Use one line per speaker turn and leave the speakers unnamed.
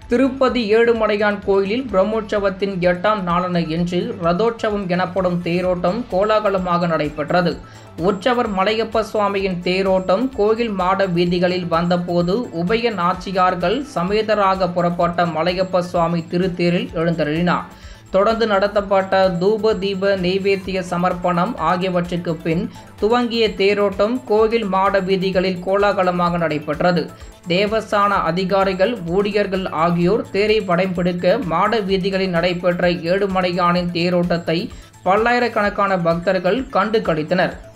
திருப்பதி ஏழுமலையான் கோயிலில் பிரம்மோற்சவத்தின் எட்டாம் நாளான இன்று ரதோற்சவம் எனப்படும் தேரோட்டம் கோலாகலமாக நடைபெற்றது உற்சவர் மலையப்ப சுவாமியின் தேரோட்டம் கோயில் மாட வீதிகளில் வந்தபோது உபய நாச்சியார்கள் சமேதராக புறப்பட்ட மலையப்ப சுவாமி திருத்தேரில் எழுந்தருளினார் தொடர்ந்து நடத்தப்பட்ட தூப தீப நெய்வேத்திய சமர்ப்பணம் ஆகியவற்றுக்கு பின் துவங்கிய தேரோட்டம் கோயில் மாட வீதிகளில் கோலாகலமாக நடைபெற்றது தேவஸ்தான அதிகாரிகள் ஊழியர்கள் ஆகியோர் தேரை படைப்பிடிக்க மாட வீதிகளில் நடைபெற்ற ஏழுமலையானின் தேரோட்டத்தை பல்லாயிரக்கணக்கான பக்தர்கள் கண்டு களித்தனர்